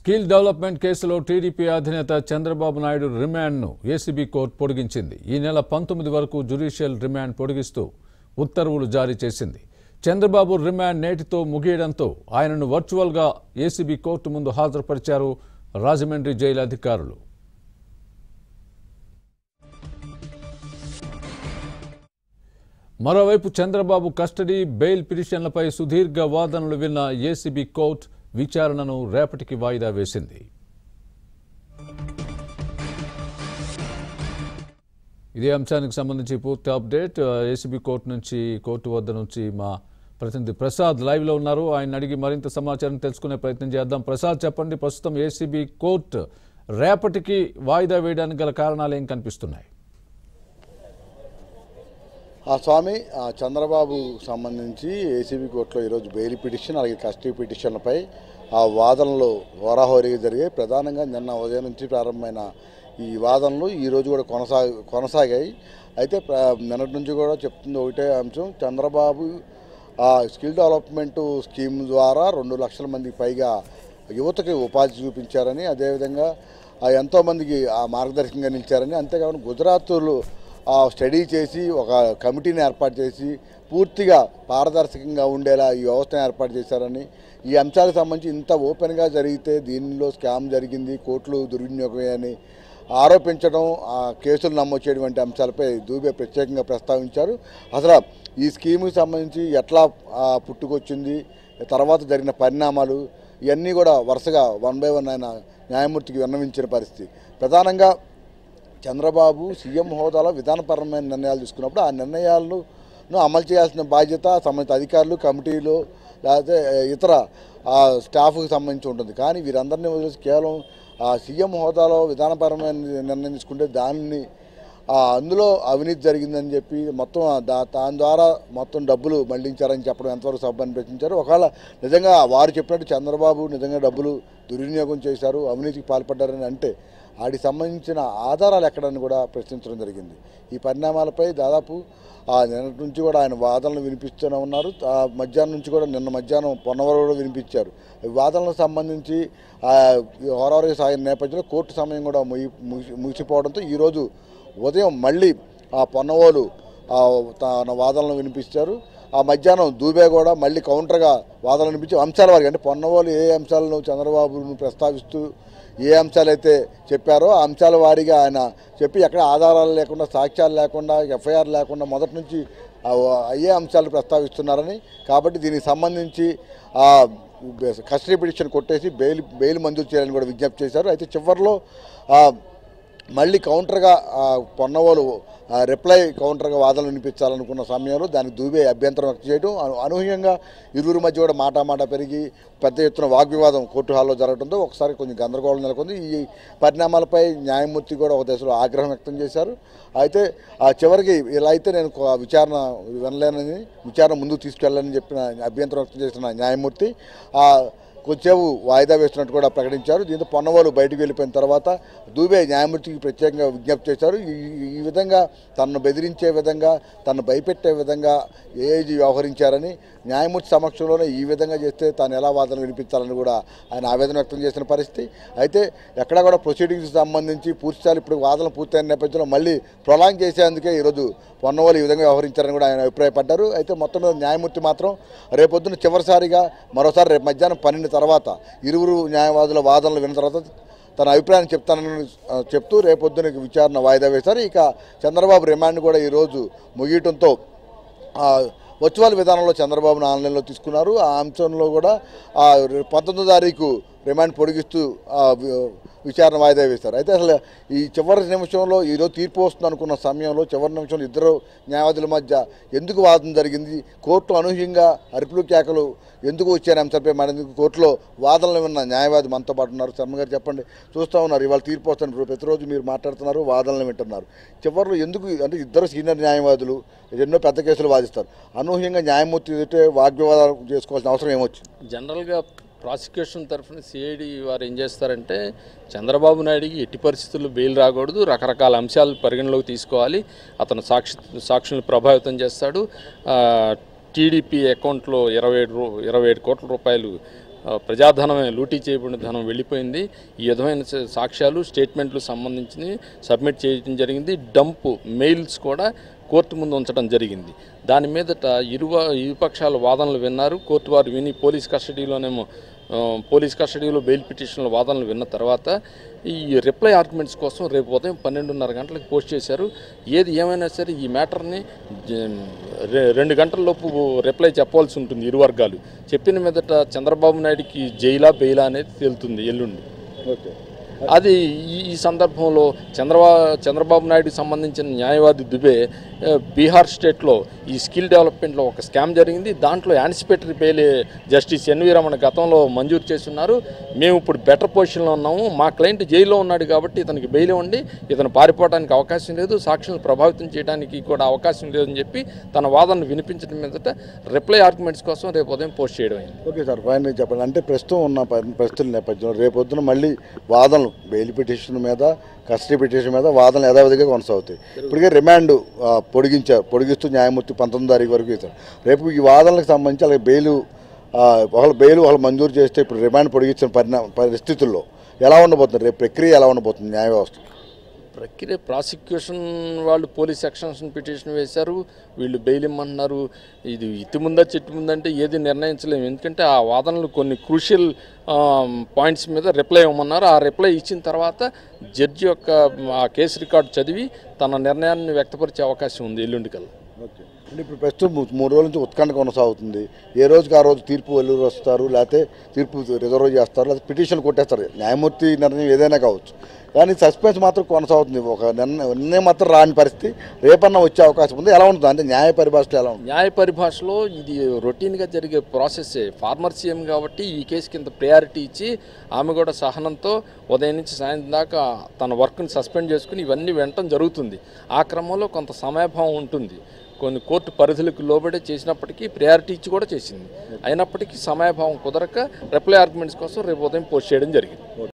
skill development కేసులో TDP అధినేత చంద్రబాబు నాయుడు రిమాండ్ను ఏసీబీ కోర్టు పొడిగించింది ఈ నెల పంతొమ్మిది వరకు జ్యుడిషియల్ రిమాండ్ పొడిగిస్తూ ఉత్తర్వులు జారీ చేసింది చంద్రబాబు రిమాండ్ నేటితో ముగియడంతో ఆయనను వర్చువల్గా ఏసీబీ కోర్టు ముందు హాజరుపరిచారు రాజమండ్రి జైలు అధికారులు మరోవైపు చంద్రబాబు కస్టడీ బెయిల్ పిటిషన్లపై సుదీర్ఘ వాదనలు విన్న ఏసీబీ కోర్టు విచారణను రేపటికి వాయిదా వేసింది ఇదే అంశానికి సంబంధించి పూర్తి అప్డేట్ ఏసీబీ కోర్టు నుంచి కోర్టు వద్ద నుంచి మా ప్రతినిధి ప్రసాద్ లైవ్లో ఉన్నారు ఆయన అడిగి మరింత సమాచారం తెలుసుకునే ప్రయత్నం చేద్దాం ప్రసాద్ చెప్పండి ప్రస్తుతం ఏసీబీ కోర్టు రేపటికి వాయిదా వేయడానికి గల కారణాలు ఏం కనిపిస్తున్నాయి ఆ స్వామి ఆ చంద్రబాబు సంబంధించి ఏసీబీ కోర్టులో ఈరోజు బెయిల్ పిటిషన్ అలాగే కస్టడీ పిటిషన్లపై ఆ వాదనలు హోరాహోరీగా జరిగాయి ప్రధానంగా నిన్న ఉదయం నుంచి ప్రారంభమైన ఈ వాదనలు ఈ రోజు కూడా కొనసాగ కొనసాగాయి అయితే ప్ర- నిన్నటి నుంచి కూడా చెప్తుంది ఒకటే అంశం చంద్రబాబు ఆ స్కిల్ డెవలప్మెంట్ స్కీమ్ ద్వారా రెండు లక్షల మందికి పైగా యువతకి ఉపాధి చూపించారని అదేవిధంగా ఆ ఎంతోమందికి ఆ మార్గదర్శకంగా నిలిచారని అంతేకాకుండా గుజరాత్లో ఆ స్టడీ చేసి ఒక కమిటీని ఏర్పాటు చేసి పూర్తిగా పారదర్శకంగా ఉండేలా ఈ వ్యవస్థను ఏర్పాటు చేశారని ఈ అంశాలకు సంబంధించి ఇంత ఓపెన్గా జరిగితే దీనిలో స్కామ్ జరిగింది కోర్టులు దుర్వినియోగమే అని ఆరోపించడం ఆ కేసులు నమోదు చేయడం వంటి అంశాలపై దూబే ప్రత్యేకంగా ప్రస్తావించారు అసలు ఈ స్కీమ్కి సంబంధించి ఎట్లా ఆ, పుట్టుకొచ్చింది తర్వాత జరిగిన పరిణామాలు ఇవన్నీ కూడా వరుసగా వన్ బై వన్ ఆయన న్యాయమూర్తికి విన్నవించిన పరిస్థితి ప్రధానంగా చంద్రబాబు సీఎం హోదాలో విధానపరమైన నిర్ణయాలు తీసుకున్నప్పుడు ఆ నిర్ణయాలను అమలు చేయాల్సిన బాధ్యత సంబంధిత అధికారులు కమిటీలు లేకపోతే ఇతర ఆ, స్టాఫ్కి సంబంధించి ఉంటుంది కానీ వీరందరినీ వదిలేసి కేవలం ఆ సీఎం హోదాలో విధానపరమైన నిర్ణయం తీసుకుంటే దానిని ఆ, అందులో అవినీతి జరిగిందని చెప్పి మొత్తం ఆ దా దాని ద్వారా మొత్తం డబ్బులు మళ్లించారని చెప్పడం ఎంతవరకు సభ్యాన్ని ప్రశ్నించారు ఒకవేళ నిజంగా వారు చెప్పినట్టు చంద్రబాబు నిజంగా డబ్బులు దుర్వినియోగం చేశారు అవినీతికి పాల్పడ్డారని అంటే వాటికి సంబంధించిన ఆధారాలు ఎక్కడని కూడా ప్రశ్నించడం జరిగింది ఈ పరిణామాలపై దాదాపు ఆ నిన్నటి నుంచి కూడా ఆయన వాదనలు వినిపిస్తూనే ఉన్నారు ఆ మధ్యాహ్నం నుంచి కూడా నిన్న మధ్యాహ్నం పొన్నవరం కూడా వినిపించారు ఈ వాదనలకు సంబంధించి ఆ ఈ హోరావరి సాగిన నేపథ్యంలో కోర్టు సమయం కూడా ముగి ముగిసి- ముగిసిపోవడంతో ఈరోజు ఉదయం మళ్ళీ ఆ పొన్నవోలు ఆ తన వాదనలు వినిపించారు ఆ మధ్యాహ్నం దూబే కూడా మళ్ళీ కౌంటర్గా వాదనలు వినిపించి అంశాల వారికి అంటే పొన్నవోలు ఏ అంశాలను చంద్రబాబును ప్రస్తావిస్తూ ఏ అంశాలైతే చెప్పారో ఆ అంశాల వారీగా ఆయన చెప్పి ఎక్కడ ఆధారాలు లేకుండా సాక్ష్యాలు లేకుండా ఎఫ్ఐఆర్ లేకుండా మొదటి నుంచి ఆ అయ్యే అంశాలు ప్రస్తావిస్తున్నారని కాబట్టి దీనికి సంబంధించి ఆ కస్టడీ పిటిషన్ కొట్టేసి బెయిల్ బెయిల్ మంజూరు చేయాలని కూడా విజ్ఞప్తి చేశారు అయితే చివరిలో ఆ, మళ్ళీ కౌంటర్గా ఆ, పొన్నవోలు ఆ, రిప్లై కౌంటర్గా వాదనలు వినిపించాలనుకున్న సమయంలో దానికి దూబే అభ్యంతరం వ్యక్తం చేయడం అను- అనూహ్యంగా ఇరువురి మధ్య కూడా మాటామాట పెరిగి పెద్ద ఎత్తున వాగ్వివాదం కోర్టు హాల్లో జరగడంతో ఒకసారి కొంచెం గందరగోళం నెలకొంది ఈ పరిణామాలపై న్యాయమూర్తి కూడా ఒక దశలో ఆగ్రహం వ్యక్తం చేశారు అయితే ఆ చివరికి ఇలా అయితే నేను కొ- విచారణ వినలేనని విచారణ ముందుకు తీసుకెళ్ళాలని చెప్పిన అభ్యంతరం వ్యక్తం చేసిన న్యాయమూర్తి ఆ కొద్దిసేపు వాయిదా వేస్తున్నట్టు కూడా ప్రకటించారు దీంతో పొన్నవాళ్ళు బయటకు వెళ్ళిపోయిన తర్వాత దూబే న్యాయమూర్తికి ప్రత్యేకంగా విజ్ఞప్తి చేశారు ఈ ఈ విధంగా తనను బెదిరించే విధంగా తనను భయపెట్టే విధంగా ఏజీ వ్యవహరించారని న్యాయమూర్తి సమక్షంలోనే ఈ విధంగా చేస్తే తాను ఎలా వాదన వినిపించాలని కూడా ఆయన ఆవేదన వ్యక్తం చేసిన పరిస్థితి అయితే ఎక్కడా కూడా ప్రొసీడింగ్స్ సంబంధించి పూర్తిస్థాయి ఇప్పుడు వాదనలు పూర్తయిన నేపథ్యంలో మళ్ళీ ప్రొలాంగ్ చేసేందుకే ఈరోజు పొన్నవాళ్ళు ఈ విధంగా వ్యవహరించారని కూడా ఆయన అభిప్రాయపడ్డారు అయితే మొత్తం మీద న్యాయమూర్తి మాత్రం రేపొద్దున చివరిసారిగా మరోసారి రేపు మధ్యాహ్నం పన్నెండు తర్వాత ఇరువురు న్యాయవాదుల వాదనలు విన్న తర్వాత తన అభిప్రాయాన్ని చెప్తానని ఆ, చెప్తూ రేపొద్దున విచారణ వాయిదా వేశారు ఇక చంద్రబాబు రిమాండ్ కూడా ఈరోజు ముగియటంతో ఆ, వర్చువల్ విధానంలో చంద్రబాబును ఆన్లైన్లో తీసుకున్నారు ఆ అంశంలో కూడా ఆ పంతొమ్మిదో తారీఖు రిమాండ్ పొడిగిస్తూ ఆ, వి- విచారణ వాయిదా వేశారు అయితే అసలు ఈ చివరి నిమిషంలో ఈరోజు తీర్పు వస్తుంది అనుకున్న సమయంలో చివరి నిమిషంలో ఇద్దరు న్యాయవాదుల మధ్య ఎందుకు వాదన జరిగింది కోర్టు అనూహ్యంగా అరుపులు కేకలు ఎందుకు వచ్చాయని అంశంపై మరెందుకు కోర్టులో వాదనలు విన్న న్యాయవాది మనతో పాటు ఉన్నారు శర్మ గారు చెప్పండి చూస్తూ ఉన్నారు ఇవాళ తీర్పు వస్తుంది ఇప్పుడు ప్రతిరోజు మీరు మాట్లాడుతున్నారు వాదనలు వింటున్నారు చివరిలో ఎందుకు అంటే ఇద్దరు సీనియర్ న్యాయవాదులు ఎన్నో పెద్ద కేసులు వాదిస్తారు అనూహ్యంగా న్యాయమూర్తి ఎదుటే వాగ్వివాదాలు చేసుకోవాల్సిన అవసరం ఏమొచ్చింది జనరల్గా ప్రాసిక్యూషన్ తరఫున సిఐడి వారు ఏం చేస్తారంటే చంద్రబాబు నాయుడికి ఎట్టి పరిస్థితుల్లో బెయిల్ రాకూడదు రకరకాల అంశాలు పరిగణలోకి తీసుకోవాలి అతను సాక్షి సాక్షులను ప్రభావితం చేస్తాడు ఆ, టీడీపీ అకౌంట్లో ఇరవై ఏడు రూ- ఇరవై ఏడు కోట్ల రూపాయలు ఆ, ప్రజాధనమే లూటీ చేయబడిన ధనం వెళ్ళిపోయింది ఈ విధమైన స- సాక్ష్యాలు స్టేట్మెంట్లు సంబంధించి సబ్మిట్ చేయడం జరిగింది డంప్ మెయిల్స్ కూడా కోర్టు ముందు ఉంచడం జరిగింది దాని మీదట ఇరువ ఇరుపక్షాల వాదనలు విన్నారు కోర్టు వారు విని పోలీస్ కస్టడీలోనేమో ఆ, పోలీస్ కస్టడీలో బెయిల్ పిటిషన్ల వాదనలు విన్న తర్వాత ఈ రిప్లై ఆర్గ్యుమెంట్స్ కోసం రేపు ఉదయం పన్నెండున్నర గంటలకు పోస్ట్ చేశారు ఏది ఏమైనా సరే ఈ మ్యాటర్ని జ- రె- రెండు గంటలలోపు రిప్లై చెప్పాల్సి ఉంటుంది ఇరు వర్గాలు చెప్పిన మీదట చంద్రబాబు నాయుడికి జైలా బెయిలా అనేది తేలుతుంది ఎల్లుండి ఓకే అది ఈ ఈ సందర్భంలో చంద్రబా చంద్రబాబు నాయుడుకి సంబంధించిన న్యాయవాది దుబే ఆ, బీహార్ స్టేట్లో ఈ స్కిల్ డెవలప్మెంట్లో ఒక స్కామ్ జరిగింది దాంట్లో anticipatory bail justice NV Ramana గతంలో మంజూరు చేస్తున్నారు మేము ఇప్పుడు బెటర్ పొజిషన్లో ఉన్నాము మా క్లయింట్ జైల్లో ఉన్నాడు కాబట్టి ఇతనికి బెయిల్ ఇవ్వండి ఇతను పారిపోవడానికి అవకాశం లేదు సాక్షులను ప్రభావితం చేయడానికి కూడా అవకాశం లేదని చెప్పి తన వాదనను వినిపించడం మీదట రిప్లై ఆర్గ్యుమెంట్స్ కోసం రేపు ఉదయం పోస్ట్ చేయడం అయింది ఓకే సార్ ఫైనల్ చెప్పండి అంటే ప్రస్తుతం ఉన్న పరి- పరిస్థితుల నేపథ్యంలో రేపొద్దున మళ్ళీ వాదనలు బెయిల్ పిటిషన్ మీద కస్టడీ పిటిషన్ మీద వాదనలు యథావిధిగా కొనసాగుతాయి ఇప్పటికే రిమాండ్ ఆ, పొడిగించారు పొడిగిస్తూ న్యాయమూర్తి పంతొమ్మిది తారీఖు వరకు ఇస్తారు రేపు ఈ వాదనలకు సంబంధించి అలాగే బెయిల్ ఒకళ్ళు బెయిల్ వాళ్ళు మంజూరు చేస్తే ఇప్పుడు రిమాండ్ పొడిగించిన పరిణా పరిస్థితుల్లో ఎలా ఉండబోతుంది రేపు ప్రక్రియ ఎలా ఉండబోతుంది న్యాయ వ్యవస్థ ప్రక్రియ ప్రాసిక్యూషన్ వాళ్ళు పోలీస్ సెక్షన్స్ పిటిషన్ వేశారు వీళ్ళు బెయిల్ ఇమ్మంటున్నారు ఇది ఇటు ముందా చెట్టు ముందంటే ఏది నిర్ణయించలేము ఎందుకంటే ఆ వాదనలు కొన్ని క్రూషియల్ పాయింట్స్ మీద రిప్లై ఇవ్వమన్నారు ఆ రిప్లై ఇచ్చిన తర్వాత జడ్జి యొక్క ఆ కేసు రికార్డు చదివి తన నిర్ణయాన్ని వ్యక్తపరిచే అవకాశం ఉంది ఎల్లుండి కల్లా ఓకే అంటే ఇప్పుడు ప్రస్తుతం మూ- మూడు రోజుల నుంచి ఉత్కంఠ కొనసాగుతుంది ఏ రోజుకి ఆ రోజు తీర్పు వెలువరు వస్తారు లేకపోతే తీర్పు రిజర్వ్ చేస్తారు లేకపోతే పిటిషన్ కొట్టేస్తారు న్యాయమూర్తి నిర్ణయం ఏదైనా కావచ్చు కానీ సస్పెన్స్ మాత్రం కొనసాగుతుంది ఒక నిర్ణయం నిర్ణయం మాత్రం రాని పరిస్థితి రేపన్నా వచ్చే అవకాశం ఉంది ఎలా ఉంటుంది అంటే న్యాయ పరిభాషలో ఎలా ఉంటుంది న్యాయ పరిభాషలో ఇది రొటీన్గా జరిగే ప్రాసెస్సే ఫార్మర్ సీఎం కాబట్టి ఈ కేసు కింద ప్రయారిటీ ఇచ్చి ఆమె కూడా సహనంతో ఉదయం నుంచి సాయంత్రం దాకా తన వర్క్ని సస్పెండ్ చేసుకుని ఇవన్నీ వినటం జరుగుతుంది ఆ క్రమంలో కొంత సమయభావం ఉంటుంది కొన్ని కోర్టు పరిధులకు లోబడే చేసినప్పటికీ ప్రయారిటీ ఇచ్చి కూడా చేసింది అయినప్పటికీ సమయభావం కుదరక రిప్లై ఆర్గ్యుమెంట్స్ కోసం రేపు ఉదయం పోస్ట్ చేయడం జరిగింది